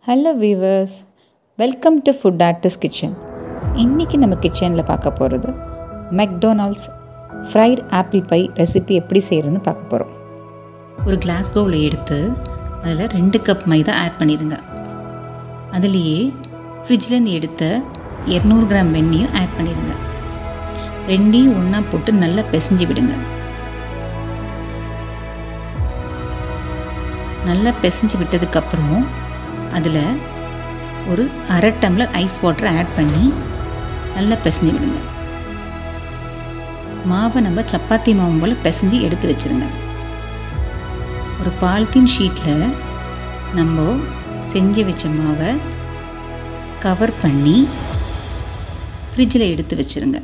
hello viewers welcome to food artist kitchen இன்றைக்கி நம்ம கிச்சனில் பார்க்க போகிறது McDonald's fried apple pie recipe எப்படி செய்கிறதுன்னு பார்க்க போகிறோம் ஒரு கிளாஸ் பவுல் எடுத்து அதில் ரெண்டு கப் மைதா ஆட் பண்ணிடுங்க அதுலேயே ஃப்ரிட்ஜ்லேருந்து எடுத்த இரநூறு கிராம் வெண்ணியும் ஆட் பண்ணிடுங்க ரெண்டையும் ஒன்றா போட்டு நல்லா பிசைஞ்சு விடுங்க நல்லா பிசைஞ்சு விட்டதுக்கப்புறம் அதில் ஒரு அரை டம்ளர் ஐஸ் வாட்டர் ஆட் பண்ணி நல்லா பிசைஞ்சு விடுங்க மாவை நம்ம சப்பாத்தி மாவு போல் பிசைஞ்சு எடுத்து வச்சுருங்க ஒரு பாலித்தீன் ஷீட்டில் நம்ம செஞ்சு வச்ச மாவை கவர் பண்ணி ஃப்ரிட்ஜில் எடுத்து வச்சுருங்க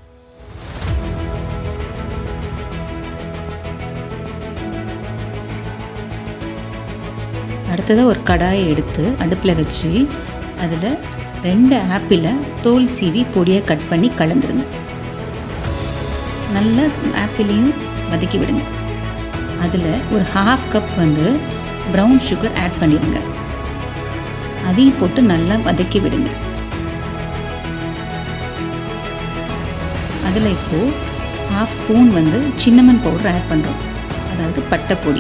அடுத்ததாக ஒரு கடாயை எடுத்து அடுப்பில் வச்சு அதில் ரெண்டு ஆப்பிளை தோல் சீவி பொடியாக கட் பண்ணி கலந்துருங்க நல்ல ஆப்பிளையும் வதக்கி விடுங்க அதில் ஒரு ஹாஃப் கப் வந்து ப்ரௌன் சுகர் ஆட் பண்ணிடுங்க அதையும் போட்டு நல்லா வதக்கி விடுங்க அதில் இப்போது ஹாஃப் ஸ்பூன் வந்து சின்னமன் பவுடர் ஆட் பண்ணுறோம் அதாவது பட்டை பொடி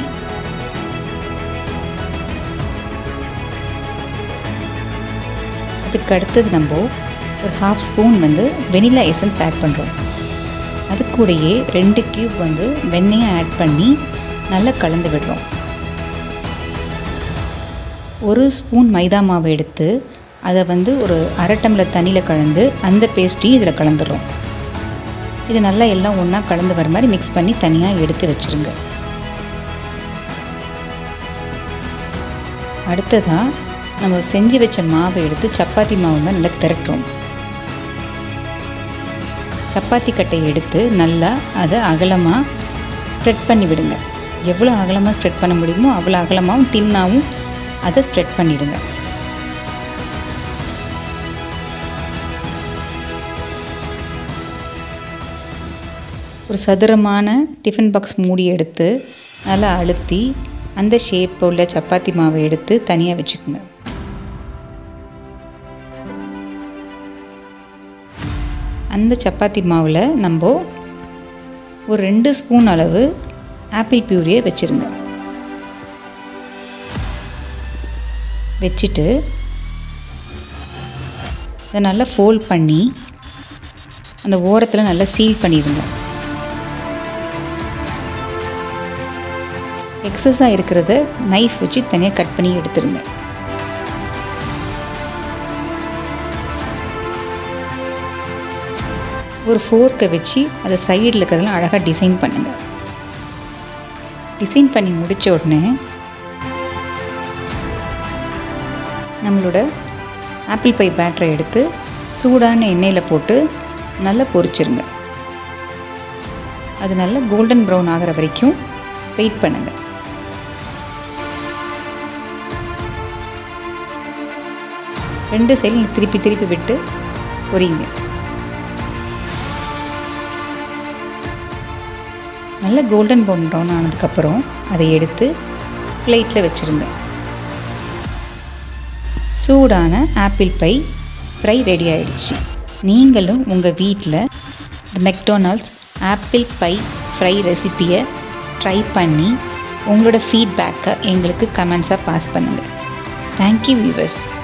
அதுக்கு அடுத்தது நம்ம ஒரு ஹாஃப் ஸ்பூன் வந்து வெனிலா எசன்ஸ் ஆட் பண்ணுறோம் அது கூடயே ரெண்டு க்யூப் வந்து வெண்ணெயை ஆட் பண்ணி நல்லா கலந்து விடுறோம் ஒரு ஸ்பூன் மைதா மாவை எடுத்து அதை வந்து ஒரு அரை டம்ளர் தண்ணியில் கலந்து அந்த பேஸ்ட்டையும் இதில் கலந்துடுறோம் இது நல்லா எல்லாம் ஒன்றா கலந்து வர மாதிரி மிக்ஸ் பண்ணி தனியாக எடுத்து வச்சுருங்க அடுத்ததாக நம்ம செஞ்சு வச்ச மாவை எடுத்து சப்பாத்தி மாவு மாதிரி நல்லா திரட்டுறோம் சப்பாத்தி கட்டையை எடுத்து நல்லா அதை அகலமாக ஸ்ப்ரெட் பண்ணி விடுங்க எவ்வளோ அகலமாக ஸ்ப்ரெட் பண்ண முடியுமோ அவ்வளோ அகலமாகவும் தின்னாகவும் அதை ஸ்ப்ரெட் பண்ணிவிடுங்க ஒரு சதுரமான டிஃபன் பாக்ஸ் மூடி எடுத்து நல்லா அழுத்தி அந்த ஷேப் உள்ள சப்பாத்தி மாவை எடுத்து தனியாக வச்சுக்கோங்க அந்த சப்பாத்தி மாவில் நம்ம ஒரு ரெண்டு ஸ்பூன் அளவு ஆப்பிள் பியூரியை வச்சுருங்க வச்சுட்டு அதை நல்லா ஃபோல்ட் பண்ணி அந்த ஓரத்தில் நல்லா சீல் பண்ணிடுங்க எக்ஸஸாக இருக்கிறத நைஃப் வச்சு தனியாக கட் பண்ணி எடுத்துருங்க ஒரு ஃபோர்க்கை வச்சு அதை சைடில் இருக்கிறதெல்லாம் அழகாக டிசைன் பண்ணுங்கள் டிசைன் பண்ணி முடித்த உடனே நம்மளோட ஆப்பிள் பை பேட்டரை எடுத்து சூடான எண்ணெயில் போட்டு நல்லா பொரிச்சிருங்க அது நல்லா கோல்டன் ப்ரௌன் ஆகிற வரைக்கும் வெயிட் பண்ணுங்கள் ரெண்டு சைடும் திருப்பி திருப்பி விட்டு பொரியுங்க நல்ல கோல்டன் ப்ரௌன் ப்ரௌன் ஆனதுக்கப்புறம் அதை எடுத்து பிளேட்டில் வச்சுருங்க சூடான ஆப்பிள் பை ஃப்ரை ரெடி ஆயிடுச்சு நீங்களும் உங்கள் வீட்டில் மெக்டொனால்ட்ஸ் ஆப்பிள் பை ஃப்ரை ரெசிப்பியை ட்ரை பண்ணி உங்களோட ஃபீட்பேக்கை எங்களுக்கு கமெண்ட்ஸாக பாஸ் பண்ணுங்கள் தேங்க்யூ வியூவர்ஸ்